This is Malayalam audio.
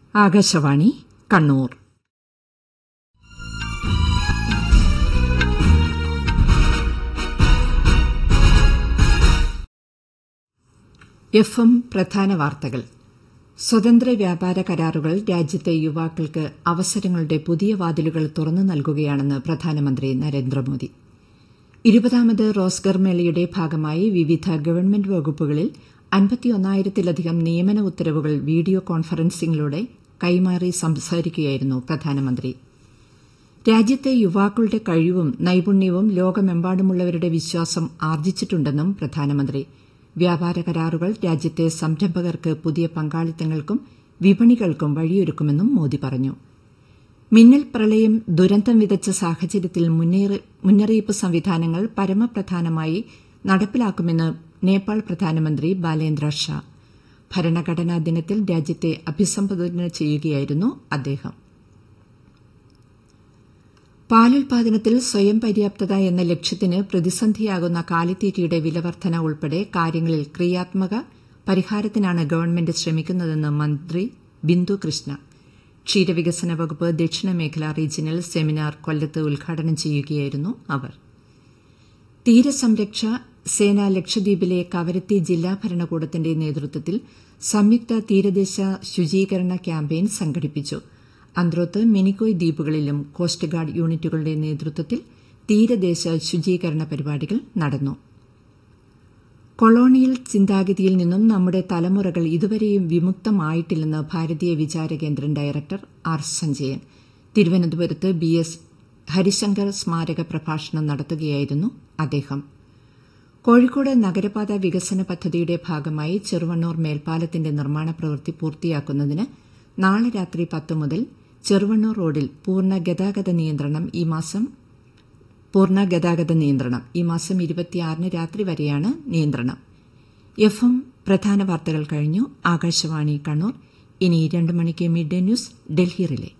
ആകാശവാണി കണ്ണൂർ എഫ് എം പ്രധാന വാർത്തകൾ സ്വതന്ത്ര വ്യാപാര കരാറുകൾ രാജ്യത്തെ യുവാക്കൾക്ക് അവസരങ്ങളുടെ പുതിയ വാതിലുകൾ തുറന്നു നൽകുകയാണെന്ന് പ്രധാനമന്ത്രി നരേന്ദ്രമോദി ഇരുപതാമത് റോസ്ഗർ മേളയുടെ ഭാഗമായി വിവിധ ഗവൺമെന്റ് വകുപ്പുകളിൽ അൻപത്തിയൊന്നായിരത്തിലധികം നിയമന ഉത്തരവുകൾ വീഡിയോ കോൺഫറൻസിംഗിലൂടെ കൈമാറി സംസാരിക്കുകയായിരുന്നു പ്രധാനമന്ത്രി രാജ്യത്തെ യുവാക്കളുടെ കഴിവും നൈപുണ്യവും ലോകമെമ്പാടുമുള്ളവരുടെ വിശ്വാസം ആർജിച്ചിട്ടുണ്ടെന്നും പ്രധാനമന്ത്രി വ്യാപാര കരാറുകൾ രാജ്യത്തെ സംരംഭകർക്ക് പുതിയ പങ്കാളിത്തങ്ങൾക്കും വിപണികൾക്കും വഴിയൊരുക്കുമെന്നും മോദി പറഞ്ഞു മിന്നൽ പ്രളയം ദുരന്തം വിതച്ച സാഹചര്യത്തിൽ മുന്നറിയിപ്പ് സംവിധാനങ്ങൾ പരമപ്രധാനമായി നടപ്പിലാക്കുമെന്ന് നേപ്പാൾ പ്രധാനമന്ത്രി ബാലേന്ദ്ര ഷാ ഭരണഘടനാ ദിനത്തിൽ രാജ്യത്തെ അഭിസംബോധന ചെയ്യുകയായിരുന്നു അദ്ദേഹം പാലുൽപാദനത്തിൽ സ്വയം പര്യാപ്തത എന്ന ലക്ഷ്യത്തിന് പ്രതിസന്ധിയാകുന്ന കാലിത്തീറ്റയുടെ വിലവർധന ഉൾപ്പെടെ കാര്യങ്ങളിൽ ക്രിയാത്മക പരിഹാരത്തിനാണ് ഗവൺമെന്റ് ശ്രമിക്കുന്നതെന്ന് മന്ത്രി ബിന്ദു കൃഷ്ണ ക്ഷീരവികസന വകുപ്പ് ദക്ഷിണ മേഖല റീജിയണൽ സെമിനാർ കൊല്ലത്ത് ഉദ്ഘാടനം ചെയ്യുകയായിരുന്നു അവർ തീരസംരക്ഷ സേന ലക്ഷദ്വീപിലെ കവരത്തി ജില്ലാ ഭരണകൂടത്തിന്റെ നേതൃത്വത്തിൽ സംയുക്ത തീരദേശ ശുചീകരണ ക്യാമ്പയിൻ സംഘടിപ്പിച്ചു അന്ത്രോത്ത് മിനിക്കോയ് ദ്വീപുകളിലും കോസ്റ്റ് ഗാർഡ് യൂണിറ്റുകളുടെ നേതൃത്വത്തിൽ തീരദേശ ശുചീകരണ പരിപാടികൾ നടന്നു കൊളോണിയൽ ചിന്താഗതിയിൽ നിന്നും നമ്മുടെ തലമുറകൾ ഇതുവരെയും വിമുക്തമായിട്ടില്ലെന്ന് ഭാരതീയ വിചാരകേന്ദ്രം ഡയറക്ടർ ആർ സഞ്ജയൻ തിരുവനന്തപുരത്ത് ബി എസ് ഹരിശങ്കർ സ്മാരക പ്രഭാഷണം നടത്തുകയായിരുന്നു അദ്ദേഹം കോഴിക്കോട് നഗരപാത വികസന പദ്ധതിയുടെ ഭാഗമായി ചെറുവണ്ണൂർ മേൽപ്പാലത്തിന്റെ നിർമ്മാണ പ്രവൃത്തി പൂർത്തിയാക്കുന്നതിന് നാളെ രാത്രി പത്ത് മുതൽ ചെറുവണ്ണൂർ റോഡിൽ പൂർണ്ണ ഗതാഗത നിയന്ത്രണം ഈ മാസം പൂർണ്ണ ഗതാഗത നിയന്ത്രണം ഈ മാസം ഇരുപത്തിയാറിന് രാത്രി വരെയാണ് നിയന്ത്രണം എഫ് എം പ്രധാന വാർത്തകൾ കഴിഞ്ഞു ആകാശവാണി കണ്ണൂർ ഇനി രണ്ട് മണിക്ക് midday news Delhi relay